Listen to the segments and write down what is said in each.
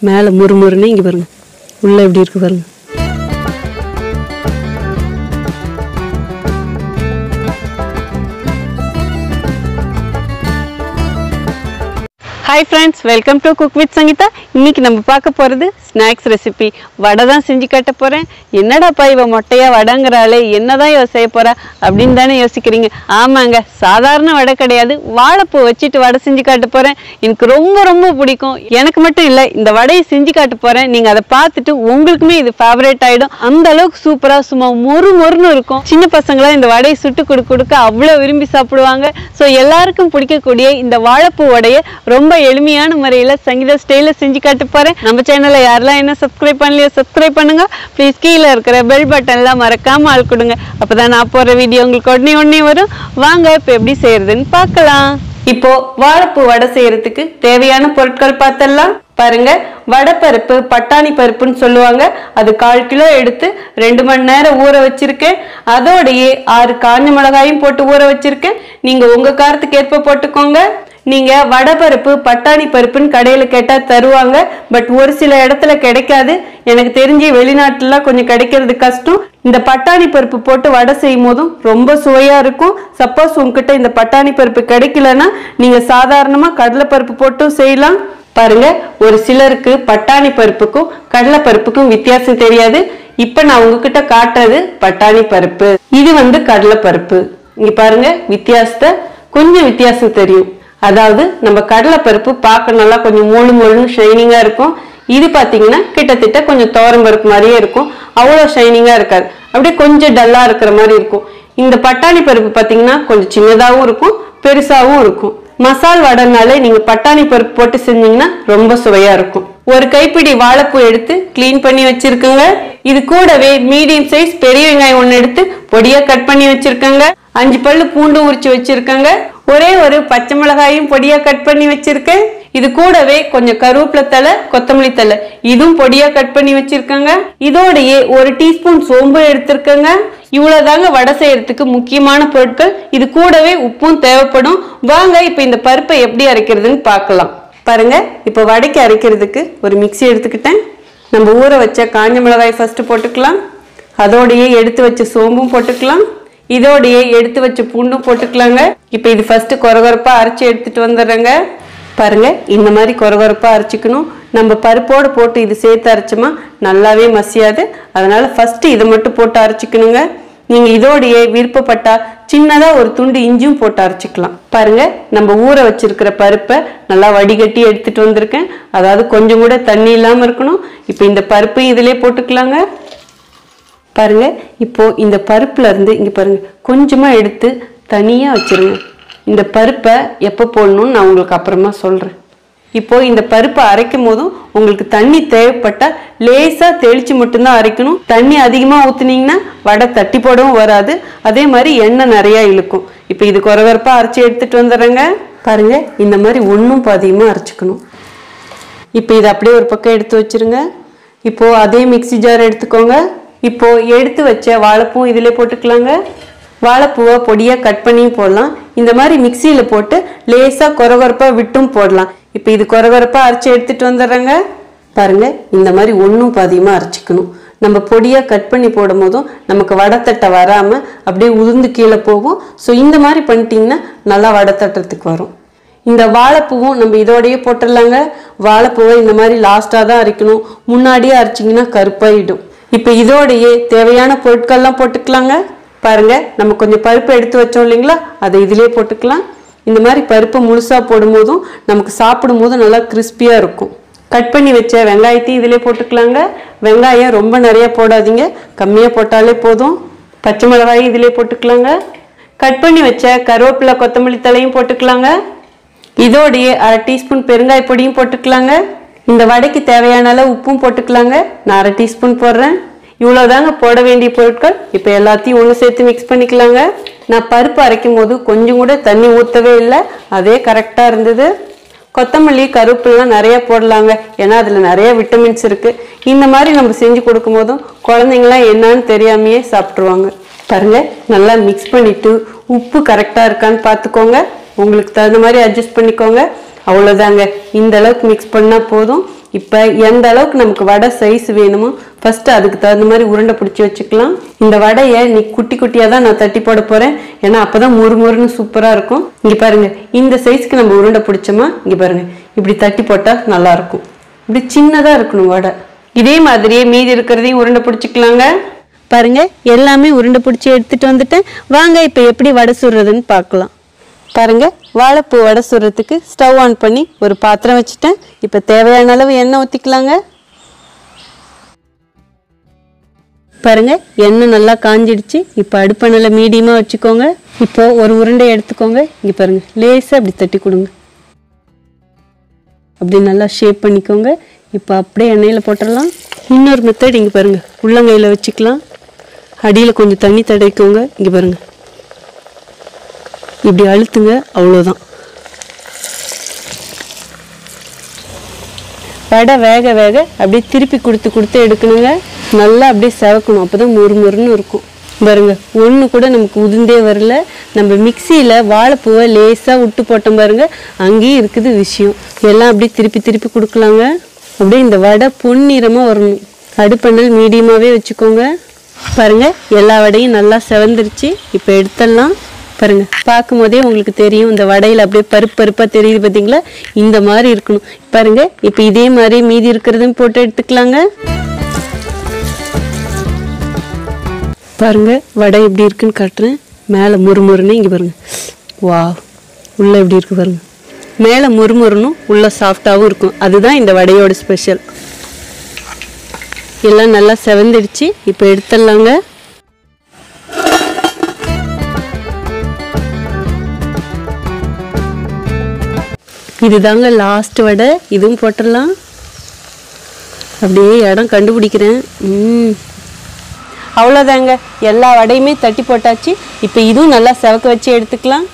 மேலே முறுமுறுன்னு இங்கே பாருங்க உள்ளே எப்படி இருக்கு பாருங்க hi friends welcome to cook with Sangeetha இன்னைக்கு நம்ம பார்க்க போகிறது ஸ்நாக்ஸ் ரெசிபி வடை தான் செஞ்சு காட்ட போகிறேன் என்னடாப்பா இவ மொட்டையா வடைங்கிறாளே என்னதான் இவ செய்ய போறா அப்படின்னு தானே யோசிக்கிறீங்க ஆமாங்க சாதாரண வடை கிடையாது வாழைப்பூ வச்சுட்டு வடை செஞ்சு காட்ட போகிறேன் எனக்கு ரொம்ப ரொம்ப பிடிக்கும் எனக்கு மட்டும் இல்லை இந்த வடையை செஞ்சு காட்ட போகிறேன் நீங்கள் அதை பார்த்துட்டு உங்களுக்குமே இது ஃபேவரேட் ஆகிடும் அந்த அளவுக்கு சூப்பராக சும்மா மொறு மொறுன்னு இருக்கும் சின்ன பசங்களாம் இந்த வடையை சுட்டு கொடுக்க கொடுக்க அவ்வளோ விரும்பி சாப்பிடுவாங்க ஸோ எல்லாருக்கும் பிடிக்கக்கூடிய இந்த வாழைப்பூ வடையை ரொம்ப எளிமையான முறையில் சங்கீத ஸ்டைலில் செஞ்சு காட்ட போகிறேன் நம்ம சேனலில் யாரெல்லாம் என்ன சப்ஸ்கிரைப் பண்ணலையோ சப்ஸ்கிரைப் பண்ணுங்க ப்ளீஸ் கீழே இருக்கிற பெல் பட்டன்லாம் மறக்காம ஆள் கொடுங்க அப்போ தான் நான் போடுற வீடியோ உங்களுக்கு உடனே உடனே வரும் வாங்க இப்போ எப்படி செய்யறதுன்னு பார்க்கலாம் இப்போ வாழைப்பூ வடை செய்யறதுக்கு தேவையான பொருட்கள் பார்த்தலாம் பாருங்க வடை பருப்பு பட்டாணி பருப்புன்னு சொல்லுவாங்க அது கால் கிலோ எடுத்து ரெண்டு மணி நேரம் ஊற வச்சிருக்கேன் அதோடையே ஆறு காஞ்ச மிளகாயும் போட்டு ஊற வச்சிருக்கேன் நீங்க உங்க காரத்துக்கு ஏற்ப போட்டுக்கோங்க நீங்க வடை பருப்பு பட்டாணி பருப்புன்னு கடையில கேட்டா தருவாங்க பட் ஒரு சில இடத்துல கிடைக்காது எனக்கு தெரிஞ்சு வெளிநாட்டுல கொஞ்சம் கிடைக்கிறது கஷ்டம் இந்த பட்டாணி பருப்பு போட்டு வடை செய்யும் போதும் ரொம்ப சுவையா இருக்கும் சப்போஸ் உங்ககிட்ட இந்த பட்டாணி பருப்பு கிடைக்கலன்னா நீங்க சாதாரணமா கடலை பருப்பு போட்டும் செய்யலாம் பாருங்க ஒரு சிலருக்கு பட்டாணி பருப்புக்கும் கடலை பருப்புக்கும் வித்தியாசம் தெரியாது இப்ப நான் உங்ககிட்ட காட்டுறது பட்டாணி பருப்பு இது வந்து கடலை பருப்பு இங்க பாருங்க வித்தியாசத்தை கொஞ்சம் வித்தியாசம் தெரியும் அதாவது நம்ம கடலை பருப்பு பார்க்க நல்லா கொஞ்சம் மொழு மொழுன்னு ஷைனிங்கா இருக்கும் இது பாத்தீங்கன்னா கிட்டத்தட்ட கொஞ்சம் தோரம் பருப்பு மாதிரியே இருக்கும் அவ்வளோ ஷைனிங்கா இருக்காது அப்படியே கொஞ்சம் டல்லா இருக்கிற மாதிரி இருக்கும் இந்த பட்டாணி பருப்பு பாத்தீங்கன்னா கொஞ்சம் சின்னதாகவும் இருக்கும் பெருசாவும் இருக்கும் மசால் வடைனாலே நீங்க பட்டாணி பருப்பு போட்டு செஞ்சீங்கன்னா ரொம்ப சுவையா இருக்கும் ஒரு கைப்பிடி வாழைப்பூ எடுத்து க்ளீன் பண்ணி வச்சிருக்கோங்க இது கூடவே மீடியம் சைஸ் பெரிய வெங்காயம் ஒன்று எடுத்து பொடியா கட் பண்ணி வச்சிருக்கோங்க அஞ்சு பல்லு பூண்டு உரிச்சு வச்சிருக்கோங்க ஒரே ஒரு பச்சை மிளகாயும் பொடியா கட் பண்ணி வச்சிருக்கேன் இது கூடவே கொஞ்சம் கருவேப்பிலை தலை கொத்தமல்லி தலை இதுவும் பொடியா கட் பண்ணி வச்சிருக்கேங்க இதோடையே ஒரு டீஸ்பூன் சோம்பு எடுத்திருக்கேங்க இவ்வளவுதாங்க வடை செய்யறதுக்கு முக்கியமான பொருட்கள் இது கூடவே உப்பும் தேவைப்படும் வாங்க இப்ப இந்த பருப்பை எப்படி அரைக்கிறதுன்னு பார்க்கலாம் பாருங்க இப்ப வடைக்கு அரைக்கிறதுக்கு ஒரு மிக்ஸி எடுத்துக்கிட்டேன் நம்ம ஊற வச்ச காஞ்ச மிளகாய் ஃபர்ஸ்ட் போட்டுக்கலாம் அதோடையே எடுத்து வச்ச சோம்பும் போட்டுக்கலாம் இதோடையே எடுத்து வச்ச பூண்டும் போட்டுக்கலாங்க இப்போ இது ஃபர்ஸ்ட் கொரகொரப்பா அரைச்சி எடுத்துட்டு வந்துடுறேங்க பாருங்க இந்த மாதிரி கொரகொரப்பா அரைச்சிக்கணும் நம்ம பருப்போடு போட்டு இது சேர்த்து அரைச்சோமா நல்லாவே மசியாது அதனால ஃபர்ஸ்ட் இதை மட்டும் போட்டு அரைச்சிக்கணுங்க நீங்க இதோடையே விருப்பப்பட்டா சின்னதா ஒரு துண்டு இஞ்சியும் போட்டு அரைச்சிக்கலாம் பாருங்க நம்ம ஊற வச்சிருக்கிற பருப்பை நல்லா வடிகட்டி எடுத்துட்டு வந்திருக்கேன் அதாவது கொஞ்சம் கூட தண்ணி இல்லாம இருக்கணும் இப்போ இந்த பருப்பையும் இதிலே போட்டுக்கலாங்க பாருங்க இப்போ இந்த பருப்புல இருந்து இங்க பாருங்க கொஞ்சமா எடுத்து தனியா வச்சிருங்க இந்த பருப்பை எப்போ போடணும்னு நான் உங்களுக்கு அப்புறமா சொல்றேன் இப்போ இந்த பருப்பை அரைக்கும் போதும் உங்களுக்கு தண்ணி தேவைப்பட்டா லேசா தெளிச்சு மட்டும்தான் அரைக்கணும் தண்ணி அதிகமா ஊத்துனீங்கன்னா வடை தட்டி போடவும் வராது அதே மாதிரி எண்ணெய் நிறைய இழுக்கும் இப்போ இது குறவரப்பா அரைச்சி எடுத்துட்டு வந்துடுறேங்க பாருங்க இந்த மாதிரி ஒன்றும் பாதியமா அரைச்சிக்கணும் இப்போ இதை அப்படியே ஒரு பக்கம் எடுத்து வச்சிருங்க இப்போ அதே மிக்ஸி ஜார் எடுத்துக்கோங்க இப்போ எடுத்து வச்ச வாழைப்பூவும் இதிலே போட்டுக்கலாங்க வாழைப்பூவை பொடியாக கட் பண்ணியும் போடலாம் இந்த மாதிரி மிக்சியில் போட்டு லேசாக கொரகொரப்பாக விட்டும் போடலாம் இப்போ இது கொரகொரப்பாக அரைச்சி எடுத்துட்டு வந்துடுறேங்க பாருங்க இந்த மாதிரி ஒன்றும் பாதியமாக அரைச்சிக்கணும் நம்ம பொடியாக கட் பண்ணி போடும் போதும் நமக்கு வடத்தட்டை வராமல் அப்படியே உதிர்ந்து கீழே போகும் ஸோ இந்த மாதிரி பண்ணிட்டீங்கன்னா நல்லா வடத்தட்டுறதுக்கு வரும் இந்த வாழைப்பூவும் நம்ம இதோடயே போட்டுடலாங்க வாழைப்பூவை இந்த மாதிரி லாஸ்ட்டாக தான் அரைக்கணும் முன்னாடியே அரைச்சிங்கன்னா கருப்பாயிடும் இப்போ இதோடையே தேவையான பொருட்கள்லாம் போட்டுக்கலாங்க பாருங்க நம்ம கொஞ்சம் பருப்பு எடுத்து வச்சோம் இல்லைங்களா அதை இதிலே போட்டுக்கலாம் இந்த மாதிரி பருப்பு முழுசாக போடும்போதும் நமக்கு சாப்பிடும் போது நல்லா கிறிஸ்பியாக இருக்கும் கட் பண்ணி வச்ச வெங்காயத்தையும் இதிலே போட்டுக்கலாங்க வெங்காயம் ரொம்ப நிறைய போடாதீங்க கம்மியாக போட்டாலே போதும் பச்சை மிளகாயும் இதிலே போட்டுக்கலாங்க கட் பண்ணி வச்ச கருவேப்பிலை கொத்தமல்லி தலையும் போட்டுக்கலாங்க இதோடையே அரை டீஸ்பூன் பெருங்காய பொடியும் போட்டுக்கலாங்க இந்த வடைக்கு தேவையான அளவு உப்பும் போட்டுக்கலாங்க நான் அரை டீஸ்பூன் போடுறேன் இவ்வளோதாங்க போட வேண்டிய பொருட்கள் இப்போ எல்லாத்தையும் ஒன்று சேர்த்து மிக்ஸ் பண்ணிக்கலாங்க நான் பருப்பு அரைக்கும் போது கொஞ்சம் கூட தண்ணி ஊற்றவே இல்லை அதே கரெக்டாக இருந்தது கொத்தமல்லி கருவேப்பிலாம் நிறைய போடலாங்க ஏன்னா அதில் நிறைய விட்டமின்ஸ் இருக்குது இந்த மாதிரி நம்ம செஞ்சு கொடுக்கும் போதும் குழந்தைங்களாம் என்னன்னு தெரியாமையே சாப்பிட்ருவாங்க பாருங்க நல்லா மிக்ஸ் பண்ணிட்டு உப்பு கரெக்டாக இருக்கான்னு பார்த்துக்கோங்க உங்களுக்கு தகுந்த மாதிரி அட்ஜஸ்ட் பண்ணிக்கோங்க அவ்வளோதாங்க இந்த அளவுக்கு மிக்ஸ் பண்ணால் போதும் இப்போ எந்த அளவுக்கு நமக்கு வடை சைஸ் வேணுமோ ஃபர்ஸ்ட் அதுக்கு தகுந்த மாதிரி உருண்டை பிடிச்சி வச்சுக்கலாம் இந்த வடையை நீ குட்டி குட்டியாக தான் நான் தட்டி போட போறேன் ஏன்னா அப்பதான் முறு முறுன்னு சூப்பராக இருக்கும் இங்க பாருங்க இந்த சைஸ்க்கு நம்ம உருண்டை பிடிச்சோமா இங்க பாருங்க இப்படி தட்டி போட்டா நல்லா இருக்கும் இப்படி சின்னதாக இருக்கணும் வடை இதே மாதிரியே மீதி இருக்கிறதையும் உருண்டை பிடிச்சிக்கலாங்க பாருங்க எல்லாமே உருண்டை பிடிச்சி எடுத்துட்டு வந்துட்டேன் வாங்க இப்போ எப்படி வடை சுடுறதுன்னு பார்க்கலாம் பாருங்க வாழைப்பூ வடை சுடுறதுக்கு ஸ்டவ் ஆன் பண்ணி ஒரு பாத்திரம் வச்சுட்டேன் இப்போ தேவையான அளவு எண்ணெய் ஊற்றிக்கலாங்க பாருங்க எண்ணெய் நல்லா காஞ்சிடுச்சு இப்போ அடுப்பை நல்லா மீடியமாக வச்சுக்கோங்க இப்போ ஒரு உருண்டை எடுத்துக்கோங்க இங்கே பாருங்க லேசாக அப்படி தட்டி கொடுங்க அப்படி நல்லா ஷேப் பண்ணிக்கோங்க இப்போ அப்படியே எண்ணெயில் போட்டுடலாம் இன்னொரு மெத்தட் இங்கே பாருங்க உள்ளங்கையில் வச்சுக்கலாம் அடியில் கொஞ்சம் தண்ணி தடவிக்கோங்க இங்கே பாருங்க இப்படி அழுத்துங்க அவ்வளோதான் வடை வேக வேக அப்படியே திருப்பி கொடுத்து கொடுத்து எடுக்கணுங்க நல்லா அப்படியே செவக்கணும் அப்போ தான் மொறு மொறுன்னு இருக்கும் பாருங்க ஒன்று கூட நமக்கு உதிர்ந்தே வரல நம்ம மிக்சியில் வாழைப்பூவை லேசாக விட்டு போட்டோம் பாருங்க அங்கேயும் இருக்குது விஷயம் எல்லாம் அப்படியே திருப்பி திருப்பி கொடுக்கலாங்க அப்படியே இந்த வடை பொன்னிறமாக வரணும் அடுப்பெண்ணல் மீடியமாகவே வச்சுக்கோங்க பாருங்க எல்லா வடையும் நல்லா செவந்துருச்சு இப்போ எடுத்துடலாம் பாருங்க பார்க்கும் போதே உங்களுக்கு தெரியும் இந்த வடையில அப்படியே பருப்பு பருப்பா தெரியுது பார்த்தீங்களா இந்த மாதிரி இருக்கணும் பாருங்க இப்போ இதே மாதிரி மீதி இருக்கிறதும் போட்டு எடுத்துக்கலாங்க பாருங்க வடை எப்படி இருக்குன்னு காட்டுறேன் மேலே முறுமுறுன்னு இங்கே பாருங்க வா உள்ள எப்படி இருக்கு பாருங்க மேலே முறுமுறுனும் உள்ள சாஃப்டாகவும் இருக்கும் அதுதான் இந்த வடையோட ஸ்பெஷல் எல்லாம் நல்லா செவந்துடுச்சு இப்போ எடுத்துடலாங்க இதுதாங்க லாஸ்ட் வடை இதுவும் போட்டுடலாம் அப்படியே இடம் கண்டுபிடிக்கிறேன் ம் அவ்வளோதாங்க எல்லா வடையுமே தட்டி போட்டாச்சு இப்போ இதுவும் நல்லா செவக்க வச்சு எடுத்துக்கலாம்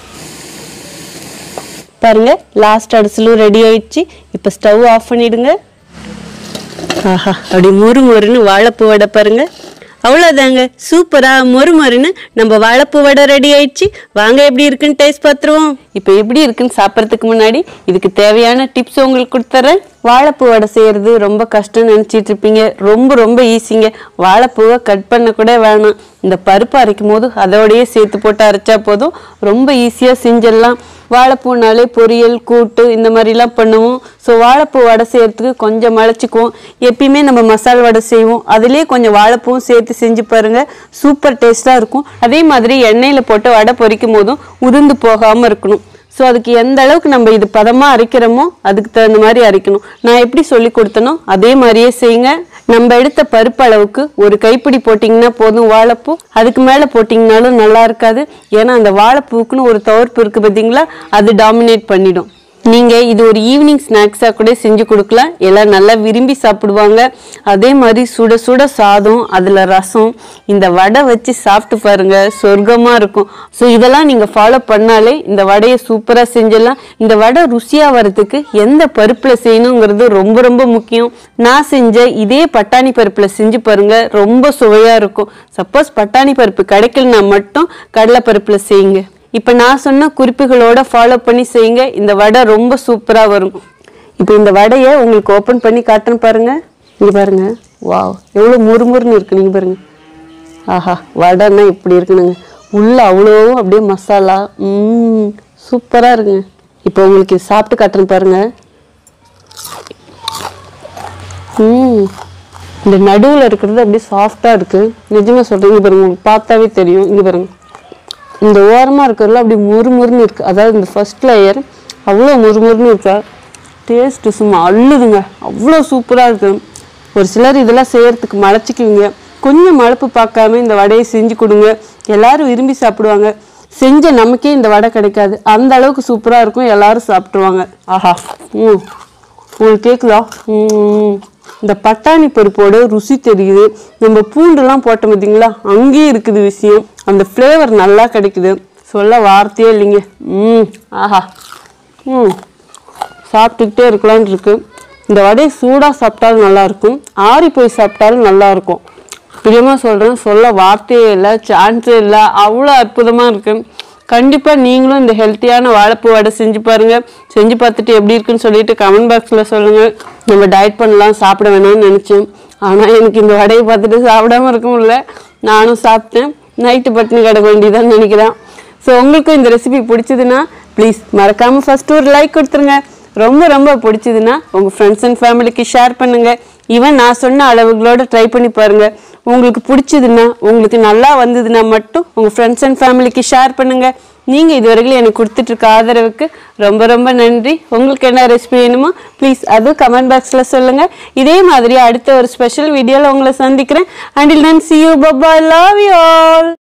பாருங்க லாஸ்ட் அடிசலும் ரெடி ஆயிடுச்சு இப்போ ஸ்டவ் ஆஃப் பண்ணிடுங்க ஆஹா அப்படி மொறு மொறுன்னு வாழைப்பூ வடை பாருங்க அவ்வளோதாங்க சூப்பரா மொறு மொறுன்னு நம்ம வாழைப்பூ வடை ரெடி ஆயிடுச்சு வாங்க எப்படி இருக்குன்னு டேஸ்ட் பார்த்துருவோம் இப்போ எப்படி இருக்குன்னு சாப்பிட்றதுக்கு முன்னாடி இதுக்கு தேவையான டிப்ஸ் உங்களுக்கு கொடுத்துறேன் வாழைப்பூ வடை செய்யறது ரொம்ப கஷ்டம்னு நினச்சிட்டு இருப்பீங்க ரொம்ப ரொம்ப ஈஸிங்க வாழைப்பூவை கட் பண்ண கூட வேணாம் இந்த பருப்பு அரைக்கும் போது அதோடயே சேர்த்து போட்டு அரைச்சா போதும் ரொம்ப ஈஸியாக செஞ்சிடலாம் வாழைப்பூனாலே பொரியல் கூட்டு இந்த மாதிரிலாம் பண்ணுவோம் ஸோ வாழைப்பூ வடை செய்யறதுக்கு கொஞ்சம் மலைச்சிக்குவோம் எப்பயுமே நம்ம மசால் வடை செய்வோம் அதுலேயே கொஞ்சம் வாழைப்பூவும் சேர்த்து செஞ்சு பாருங்க சூப்பர் டேஸ்ட்டாக இருக்கும் அதே மாதிரி எண்ணெயில் போட்டு வடை பொரிக்கும் போதும் உதிர்ந்து போகாமல் இருக்கணும் ஸோ அதுக்கு எந்த அளவுக்கு நம்ம இது பதமாக அரைக்கிறோமோ அதுக்கு தகுந்த மாதிரி அரைக்கணும் நான் எப்படி சொல்லி கொடுத்தனோ அதே மாதிரியே செய்யுங்க நம்ம எடுத்த பருப்பு அளவுக்கு ஒரு கைப்பிடி போட்டிங்கன்னா போதும் வாழைப்பூ அதுக்கு மேலே போட்டிங்கனாலும் நல்லா இருக்காது ஏன்னா அந்த வாழைப்பூக்குன்னு ஒரு துவர்ப்பு இருக்குது பார்த்தீங்களா அது டாமினேட் பண்ணிடும் நீங்கள் இது ஒரு ஈவினிங் ஸ்நாக்ஸாக கூட செஞ்சு கொடுக்கலாம் எல்லாம் நல்லா விரும்பி சாப்பிடுவாங்க அதே மாதிரி சுட சுட சாதம் அதில் ரசம் இந்த வடை வச்சு சாப்பிட்டு பாருங்க சொர்க்கமாக இருக்கும் ஸோ இதெல்லாம் நீங்கள் ஃபாலோ பண்ணாலே இந்த வடையை சூப்பராக செஞ்சிடலாம் இந்த வடை ருசியாக வரதுக்கு எந்த பருப்பில் செய்யணுங்கிறது ரொம்ப ரொம்ப முக்கியம் நான் செஞ்ச இதே பட்டாணி பருப்பில் செஞ்சு பாருங்க ரொம்ப சுவையாக இருக்கும் சப்போஸ் பட்டாணி பருப்பு கிடைக்கலனா மட்டும் கடலை பருப்பில் செய்யுங்க இப்போ நான் சொன்ன குறிப்புகளோட ஃபாலோ பண்ணி செய்யுங்க இந்த வடை ரொம்ப சூப்பராக வரும் இப்போ இந்த வடையை உங்களுக்கு ஓப்பன் பண்ணி காட்டுறேன் பாருங்க இங்கே பாருங்க வாவ் எவ்வளோ முறுமுறுன்னு இருக்கு நீங்கள் பாருங்க ஆஹா வடைன்னா இப்படி இருக்குனுங்க உள்ள அவ்வளோ அப்படியே மசாலா ம் சூப்பராக இருக்குங்க இப்போ உங்களுக்கு இது சாப்பிட்டு காட்டுறேன் பாருங்க ம் இந்த நடுவில் இருக்கிறது அப்படியே சாஃப்டாக இருக்கு நிஜமாக சொல்கிறேன் இங்கே பாருங்க உங்களுக்கு பார்த்தாவே தெரியும் இங்கே பாருங்க இந்த ஓரமாக இருக்கிறதுல அப்படி முறுமுறுன்னு இருக்கு அதாவது இந்த ஃபர்ஸ்ட் லேயர் அவ்வளோ முறுமுறுன்னு இருக்கா டேஸ்ட்டு சும்மா அள்ளுதுங்க அவ்வளோ சூப்பராக இருக்கு ஒரு சிலர் இதெல்லாம் செய்யறதுக்கு மலைச்சிக்குவீங்க கொஞ்சம் மழப்பு பார்க்காம இந்த வடையை செஞ்சு கொடுங்க எல்லாரும் விரும்பி சாப்பிடுவாங்க செஞ்ச நமக்கே இந்த வடை கிடைக்காது அந்த அளவுக்கு சூப்பராக இருக்கும் எல்லாரும் சாப்பிட்ருவாங்க ஆஹா ம் உங்களுக்கு கேட்குதா ம் இந்த பட்டாணி பருப்போட ருசி தெரியுது நம்ம பூண்டுலாம் போட்டோம் பார்த்தீங்களா அங்கேயும் இருக்குது விஷயம் அந்த ஃப்ளேவர் நல்லா கிடைக்குது சொல்ல வார்த்தையே இல்லைங்க ம் ஆஹா ம் சாப்பிட்டுக்கிட்டே இருக்கலாம்னு இருக்கு இந்த வடையை சூடாக சாப்பிட்டாலும் நல்லா இருக்கும் ஆறி போய் சாப்பிட்டாலும் நல்லா இருக்கும் பிரியமாக சொல்கிறேன் சொல்ல வார்த்தையே இல்லை சான்ஸே இல்லை அவ்வளோ அற்புதமாக இருக்கு கண்டிப்பாக நீங்களும் இந்த ஹெல்த்தியான வாழைப்பூ வடை செஞ்சு பாருங்க செஞ்சு பார்த்துட்டு எப்படி இருக்குன்னு சொல்லிட்டு கமெண்ட் பாக்ஸில் சொல்லுங்கள் நம்ம டயட் பண்ணலாம் சாப்பிட வேணாம்னு நினச்சேன் ஆனால் எனக்கு இந்த வடையை பார்த்துட்டு சாப்பிடாம இருக்க முடியல நானும் சாப்பிட்டேன் நைட்டு பட்டினி கிடக்க வேண்டியதான்னு நினைக்கிறேன் ஸோ உங்களுக்கும் இந்த ரெசிபி பிடிச்சதுன்னா ப்ளீஸ் மறக்காமல் ஃபஸ்ட்டு ஒரு லைக் கொடுத்துருங்க ரொம்ப ரொம்ப பிடிச்சதுன்னா உங்கள் ஃப்ரெண்ட்ஸ் அண்ட் ஃபேமிலிக்கு ஷேர் பண்ணுங்க ஈவன் நான் சொன்ன அளவுகளோட ட்ரை பண்ணி பாருங்க உங்களுக்கு பிடிச்சதுன்னா உங்களுக்கு நல்லா வந்ததுன்னா மட்டும் உங்கள் ஃப்ரெண்ட்ஸ் அண்ட் ஃபேமிலிக்கு ஷேர் பண்ணுங்க நீங்கள் இதுவரைக்கும் எனக்கு கொடுத்துட்டு இருக்க ஆதரவுக்கு ரொம்ப ரொம்ப நன்றி உங்களுக்கு என்ன ரெசிபி வேணுமோ ப்ளீஸ் அதுவும் கமெண்ட் பாக்ஸில் சொல்லுங்கள் இதே மாதிரி அடுத்த ஒரு ஸ்பெஷல் வீடியோவில் உங்களை சந்திக்கிறேன் அண்டில் நான் சி யூ பப்பா லவ் யூ ஆல்